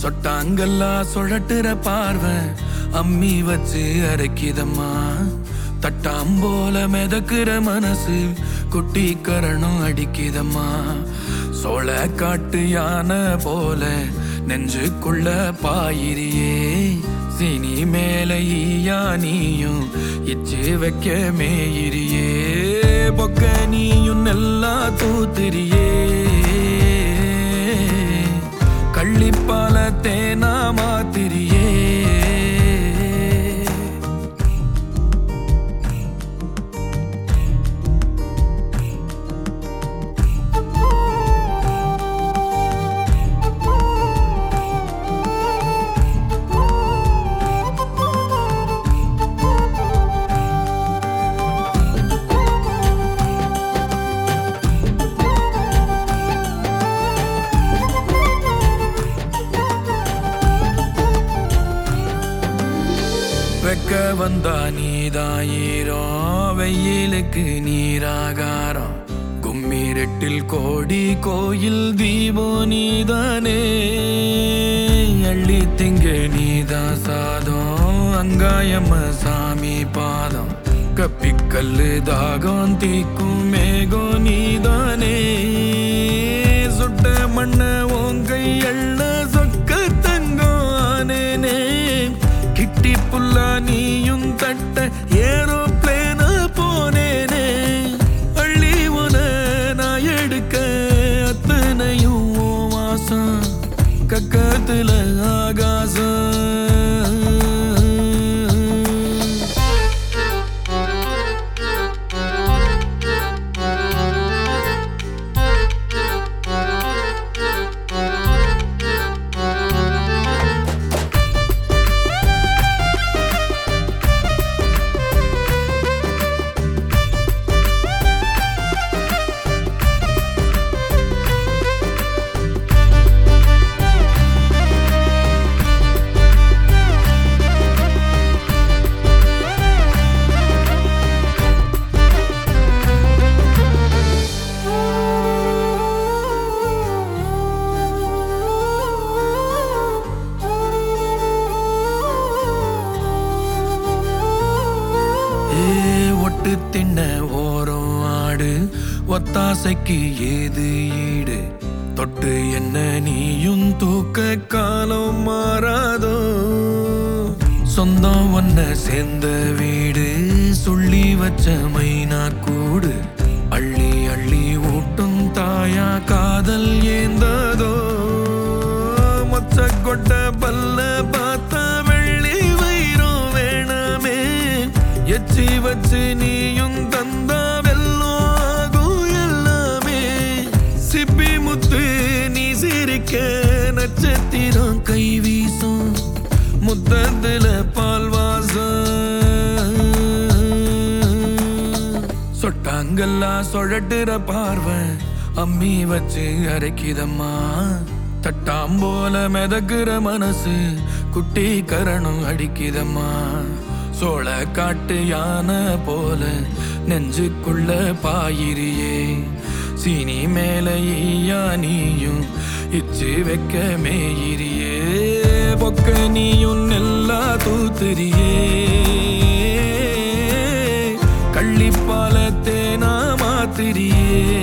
சொட்டாங்கெல்லாம் சுழட்டுற பார்வை அம்மி வச்சு அரைக்கிதம்மா தட்டாம்போல மிதக்குற மனசு குட்டி கரணும் அடிக்குதம்மா சோள காட்டு யானை போல நெஞ்சுக்குள்ள பாயிரியே சினி மேல ஈயா நீயும் இச்சு வைக்க மேயிரியே பொக்க நீயும் நல்லா தூத்திரியே கள்ளிப்பால தேனா மாத்திரியே வெக்க வந்தா நீதாயிரம் வெயிலுக்கு நீராகாரம் கும்மிரெட்டில் கோடி கோயில் தீபம் நீதானே அள்ளி திங்க நீதா சாதம் அங்காயம்ம சாமி பாதம் கப்பிக்கல்லு தாகம் தீக்கும் மேகம் நீதானே சுட்ட மண்ண உங்கை எள்ள சொக்க தங்கம் ஆனேனே கிட்டி புல்லா நீயும் தட்ட ஏறோ பிளேன போனேனே அள்ளி உன நான் எடுக்க அத்தனையும் உன் வாசம் கக்கத்துல ஆகாசம் ஏ ஒட்டு தின்ன ஓரம் ஆடு ஒத்தாசைக்கு ஏது ஈடு தொட்டு என்ன நீயும் தூக்க காலம் மாறாதோ சொந்தம் ஒன்ன சேர்ந்த வீடு சொல்லி வச்ச மைனா கூடு அள்ளி அள்ளி ஊட்டும் தாயா காதல் ஏந்ததோ மொச்ச கொட்ட பல்ல பார்த்தா வெள்ளி வைரம் வேணாமே எச்சி வச்சு நீயும் தந்தா வெல்லம் ஆகும் எல்லாமே சிப்பி முத்து நீ சிரிக்க நட்சத்திரம் கை வீசும் முத்தத்துல பால் வாசம் சொட்டாங்கெல்லாம் சுழட்டுற பார்வை அம்மி வச்சு அரைக்கிதம்மா தட்டாம்போல மிதக்குற மனசு குட்டி கரணும் அடிக்குதம்மா சோள காட்டு யானை போல நெஞ்சுக்குள்ள பாயிரியே சீனி மேல ஈயா நீயும் இச்சு வைக்க மேயிரியே பொக்க நீயும் நெல்லா தூத்துறியே கள்ளிப்பால தேனா மாத்திரியே